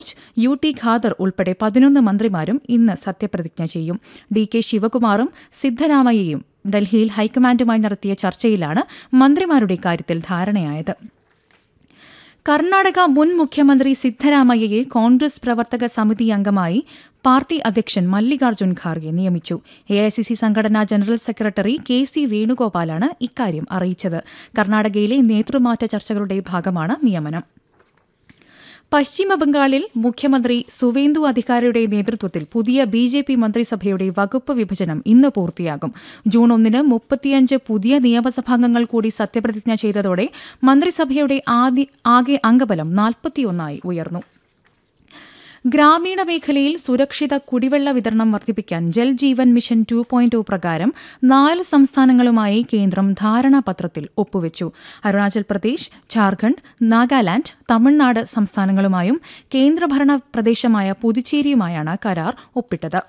U T Khader ഉൾപ്പെടെ പതിനൊന്ന് മന്ത്രിമാരും ഇന്ന് സത്യപ്രതിജ്ഞ ചെയ്യും ഡി കെ ശിവകുമാറും സിദ്ധരാമയ്യയും ഡൽഹിയിൽ ഹൈക്കമാൻഡുമായി നടത്തിയ ചർച്ചയിലാണ് മന്ത്രിമാരുടെ കാര്യത്തിൽ ധാരണയായത് കർണാടക മുൻ മുഖ്യമന്ത്രി സിദ്ധരാമയ്യയെ കോൺഗ്രസ് പ്രവർത്തക സമിതി അംഗമായി പാർട്ടി അധ്യക്ഷൻ മല്ലികാർജ്ജുൻ ഖാർഗെ നിയമിച്ചു എഐസിസി സംഘടനാ ജനറൽ സെക്രട്ടറി കെ സി വേണുഗോപാലാണ് ഇക്കാര്യം അറിയിച്ചത് കർണാടകയിലെ നേതൃമാറ്റ ചർച്ചകളുടെ ഭാഗമാണ് നിയമനം പശ്ചിമബംഗാളിൽ മുഖ്യമന്ത്രി സുവേന്ദു അധികാരിയുടെ നേതൃത്വത്തിൽ പുതിയ ബി ജെ പി മന്ത്രിസഭയുടെ വകുപ്പ് വിഭജനം ഇന്ന് പൂർത്തിയാകും ജൂൺ ഒന്നിന് മുപ്പത്തിയഞ്ച് പുതിയ നിയമസഭാംഗങ്ങൾ കൂടി സത്യപ്രതിജ്ഞ ചെയ്തതോടെ മന്ത്രിസഭയുടെ ആദ്യ ആകെ അംഗബലം നാൽപ്പത്തിയൊന്നായി ഉയർന്നു ഗ്രാമീണ മേഖലയിൽ സുരക്ഷിത കുടിവെള്ള വിതരണം വർദ്ധിപ്പിക്കാൻ Jal Jeevan mission two point പ്രകാരം നാല് സംസ്ഥാനങ്ങളുമായി കേന്ദ്രം ധാരണാപത്രത്തിൽ ഒപ്പുവച്ചു അരുണാചൽ പ്രദേശ് ഝാർഖണ്ഡ് നാഗാലാന്റ് തമിഴ്നാട് സംസ്ഥാനങ്ങളുമായും കേന്ദ്രഭരണ പ്രദേശമായ പുതുച്ചേരിയുമായാണ് കരാർ ഒപ്പിട്ടത്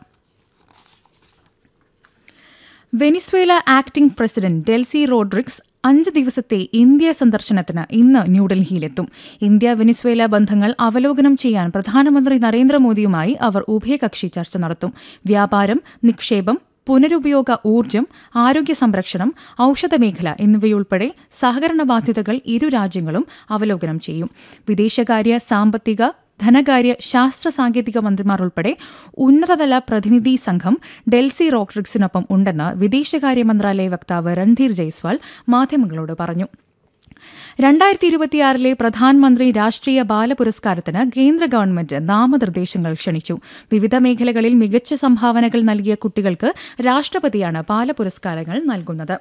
Venezuela acting president Delcy Rodriguez അഞ്ച് ദിവസത്തെ ഇന്ത്യ സന്ദർശനത്തിന് ഇന്ന് ന്യൂഡൽഹിയിലെത്തും ഇന്ത്യ വെനിസ്വേല ബന്ധങ്ങൾ അവലോകനം ചെയ്യാൻ പ്രധാനമന്ത്രി നരേന്ദ്രമോദിയുമായി അവർ ഉഭയകക്ഷി ചർച്ച നടത്തും വ്യാപാരം നിക്ഷേപം പുനരുപയോഗ ഊർജ്ജം ആരോഗ്യ സംരക്ഷണം ഔഷധമേഖല എന്നിവയുൾപ്പെടെ സഹകരണ ബാധ്യതകൾ ഇരു രാജ്യങ്ങളും അവലോകനം ചെയ്യും വിദേശകാര്യ സാമ്പത്തിക ധനകാര്യ ശാസ്ത്ര സാങ്കേതിക മന്ത്രിമാർ ഉൾപ്പെടെ ഉന്നതതല പ്രതിനിധി സംഘം ഡെൽസി റോഡ്രിക്സിനൊപ്പം ഉണ്ടെന്ന് വിദേശകാര്യ മന്ത്രാലയ വക്താവ് രൺധീർ ജയ്സ്വാൾ മാധ്യമങ്ങളോട് പറഞ്ഞു രണ്ടായിരത്തി ഇരുപത്തിയാറിലെ പ്രധാനമന്ത്രി രാഷ്ട്രീയ ബാലപുരസ്കാരത്തിന് കേന്ദ്ര ഗവൺമെന്റ് നാമനിർദ്ദേശങ്ങൾ ക്ഷണിച്ചു വിവിധ മേഖലകളിൽ മികച്ച സംഭാവനകൾ നൽകിയ കുട്ടികൾക്ക് രാഷ്ട്രപതിയാണ് ബാലപുരസ്കാരങ്ങൾ നൽകുന്നത്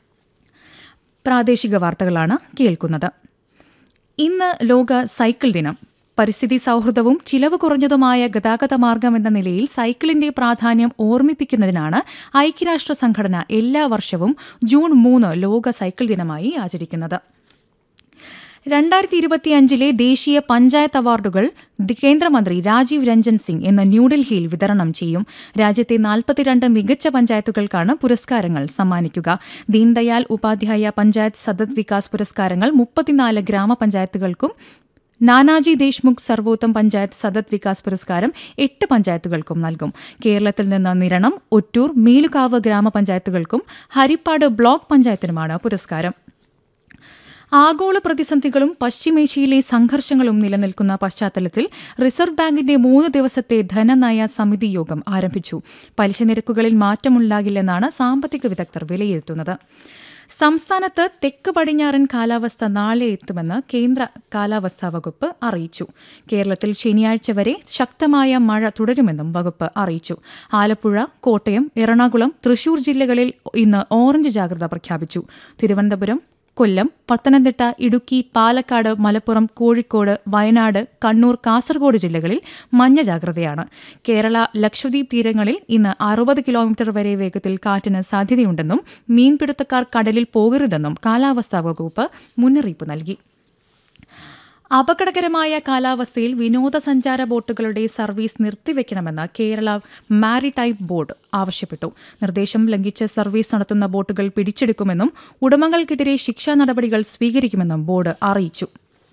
പ്രാദേശിക വാർത്തകളാണ് കേൾക്കുന്നത് ഇന്ന് ലോക സൈക്കിൾ ദിനം പരിസ്ഥിതി സൌഹൃദവും ചിലവ് കുറഞ്ഞതുമായ ഗതാഗത മാർഗം എന്ന നിലയിൽ സൈക്കിളിന്റെ പ്രാധാന്യം ഓർമ്മിപ്പിക്കുന്നതിനാണ് ഐക്യരാഷ്ട്ര സംഘടന എല്ലാ വർഷവും ജൂൺ മൂന്ന് ലോക സൈക്കിൾ ദിനമായി ആചരിക്കുന്നത് രണ്ടായിരത്തി ഇരുപത്തിയഞ്ചിലെ ദേശീയ പഞ്ചായത്ത് അവാർഡുകൾ കേന്ദ്രമന്ത്രി രാജീവ് രഞ്ജൻ സിംഗ് ഇന്ന് ന്യൂഡൽഹിയിൽ വിതരണം ചെയ്യും രാജ്യത്തെ നാൽപ്പത്തിരണ്ട് മികച്ച പഞ്ചായത്തുകൾക്കാണ് പുരസ്കാരങ്ങൾ സമ്മാനിക്കുക ദീൻദയാൽ ഉപാധ്യായ പഞ്ചായത്ത് സദത് വികാസ് പുരസ്കാരങ്ങൾ മുപ്പത്തിനാല് ഗ്രാമപഞ്ചായത്തുകൾക്കും നാനാജി ദേശ്മുഖ് സർവോത്തം പഞ്ചായത്ത് സദത് വികാസ് പുരസ്കാരം എട്ട് പഞ്ചായത്തുകൾക്കും നൽകും കേരളത്തിൽ നിന്ന് നിരണം ഒറ്റൂർ മേലുകാവ് ഗ്രാമപഞ്ചായത്തുകൾക്കും ഹരിപ്പാട് ബ്ലോക്ക് പഞ്ചായത്തിനുമാണ് പുരസ്കാരം ആഗോള പ്രതിസന്ധികളും പശ്ചിമേഷ്യയിലെ സംഘർഷങ്ങളും നിലനിൽക്കുന്ന പശ്ചാത്തലത്തിൽ റിസർവ് ബാങ്കിന്റെ മൂന്ന് ദിവസത്തെ ധനനയ സമിതി യോഗം ആരംഭിച്ചു പലിശ നിരക്കുകളിൽ മാറ്റമുണ്ടാകില്ലെന്നാണ് സാമ്പത്തിക വിദഗ്ധർ വിലയിരുത്തുന്നത് സംസ്ഥാനത്ത് തെക്ക് പടിഞ്ഞാറൻ കാലാവസ്ഥ നാളെ എത്തുമെന്ന് കേന്ദ്ര കാലാവസ്ഥാ വകുപ്പ് അറിയിച്ചു കേരളത്തിൽ ശനിയാഴ്ച വരെ ശക്തമായ മഴ തുടരുമെന്നും വകുപ്പ് അറിയിച്ചു ആലപ്പുഴ കോട്ടയം എറണാകുളം തൃശൂർ ജില്ലകളിൽ ഇന്ന് ഓറഞ്ച് ജാഗ്രത പ്രഖ്യാപിച്ചു തിരുവനന്തപുരം കൊല്ലം പത്തനംതിട്ട ഇടുക്കി പാലക്കാട് മലപ്പുറം കോഴിക്കോട് വയനാട് കണ്ണൂർ കാസർഗോഡ് ജില്ലകളിൽ മഞ്ഞ ജാഗ്രതയാണ് കേരള ലക്ഷദ്വീപ് തീരങ്ങളിൽ ഇന്ന് അറുപത് കിലോമീറ്റർ വരെ വേഗത്തിൽ കാറ്റിന് സാധ്യതയുണ്ടെന്നും മീൻപിടുത്തക്കാർ കടലിൽ പോകരുതെന്നും കാലാവസ്ഥാ വകുപ്പ് മുന്നറിയിപ്പ് നൽകി അപകടകരമായ കാലാവസ്ഥയിൽ വിനോദസഞ്ചാര ബോട്ടുകളുടെ സർവീസ് നിർത്തിവെക്കണമെന്ന് കേരള മാരിടൈം ബോർഡ് ആവശ്യപ്പെട്ടു നിർദ്ദേശം ലംഘിച്ച് സർവീസ് നടത്തുന്ന ബോട്ടുകൾ പിടിച്ചെടുക്കുമെന്നും ഉടമകൾക്കെതിരെ ശിക്ഷാ നടപടികൾ സ്വീകരിക്കുമെന്നും ബോർഡ് അറിയിച്ചു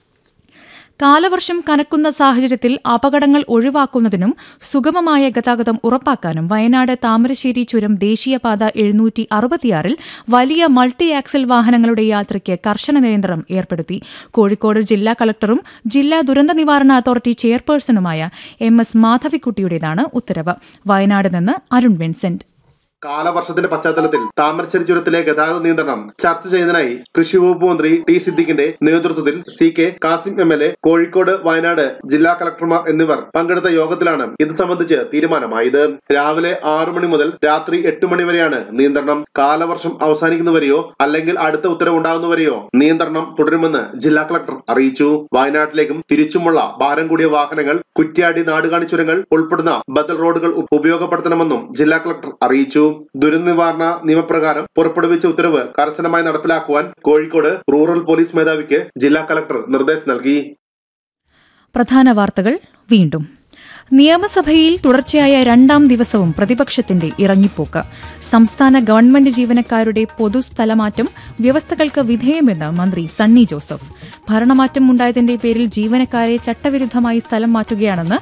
കാലവർഷം കനക്കുന്ന സാഹചര്യത്തിൽ അപകടങ്ങൾ ഒഴിവാക്കുന്നതിനും സുഗമമായ ഗതാഗതം ഉറപ്പാക്കാനും വയനാട് താമരശ്ശേരി ചുരം ദേശീയപാത എഴുന്നൂറ്റി അറുപത്തിയാറിൽ വലിയ മൾട്ടി ആക്സൽ വാഹനങ്ങളുടെ യാത്രയ്ക്ക് കർശന നിയന്ത്രണം ഏർപ്പെടുത്തി കോഴിക്കോട് ജില്ലാ കളക്ടറും ജില്ലാ ദുരന്ത നിവാരണ അതോറിറ്റി ചെയർപേഴ്സണുമായ എം എസ് മാധവിക്കുട്ടിയുടേതാണ് ഉത്തരവ് വയനാട് നിന്ന് അരുൺ വിൻസെന്റ് കാലവർഷത്തിന്റെ പശ്ചാത്തലത്തിൽ താമരശ്ശേരി ചുരത്തിലെ ഗതാഗത നിയന്ത്രണം ചർച്ച ചെയ്യുന്നതിനായി കൃഷി വകുപ്പ് മന്ത്രി ടി സിദ്ദിഖിന്റെ നേതൃത്വത്തിൽ C K Kasim M L A Kozhikode Wayanad ജില്ലാ കളക്ടർമാർ എന്നിവർ പങ്കെടുത്ത യോഗത്തിലാണ് ഇത് സംബന്ധിച്ച് തീരുമാനമായത് രാവിലെ ആറു മണി മുതൽ രാത്രി എട്ട് മണി വരെയാണ് നിയന്ത്രണം കാലവർഷം അവസാനിക്കുന്നവരെയോ അല്ലെങ്കിൽ അടുത്ത ഉത്തരവുണ്ടാകുന്നവരെയോ നിയന്ത്രണം തുടരുമെന്ന് ജില്ലാ കളക്ടർ അറിയിച്ചു വയനാട്ടിലേക്കും തിരിച്ചുമുള്ള ഭാരം കൂടിയ വാഹനങ്ങൾ കുറ്റ്യാടി നാടുകാണി ചുരങ്ങൾ ഉൾപ്പെടുന്ന ബദൽ റോഡുകൾ ഉപയോഗപ്പെടുത്തണമെന്നും ജില്ലാ കളക്ടർ അറിയിച്ചു ദുരന്ത നിവാരണ നിയമപ്രകാരം പുറപ്പെടുവിച്ച ഉത്തരവ് കർശനമായി നടപ്പിലാക്കുവാൻ കോഴിക്കോട് റൂറൽ പോലീസ് മേധാവിക്ക് ജില്ലാ കളക്ടർ നിർദ്ദേശം നൽകി പ്രധാന വാർത്തകൾ വീണ്ടും നിയമസഭയിൽ തുടർച്ചയായ രണ്ടാം ദിവസവും പ്രതിപക്ഷത്തിന്റെ ഇറങ്ങിപ്പോക്ക് സംസ്ഥാന ഗവൺമെന്റ് ജീവനക്കാരുടെ പൊതുസ്ഥലമാറ്റം വ്യവസ്ഥകൾക്ക് വിധേയമെന്ന് മന്ത്രി സണ്ണി ജോസഫ് ഭരണമാറ്റം ഉണ്ടായതിന്റെ പേരിൽ ജീവനക്കാരെ ചട്ടവിരുദ്ധമായി സ്ഥലം മാറ്റുകയാണെന്ന്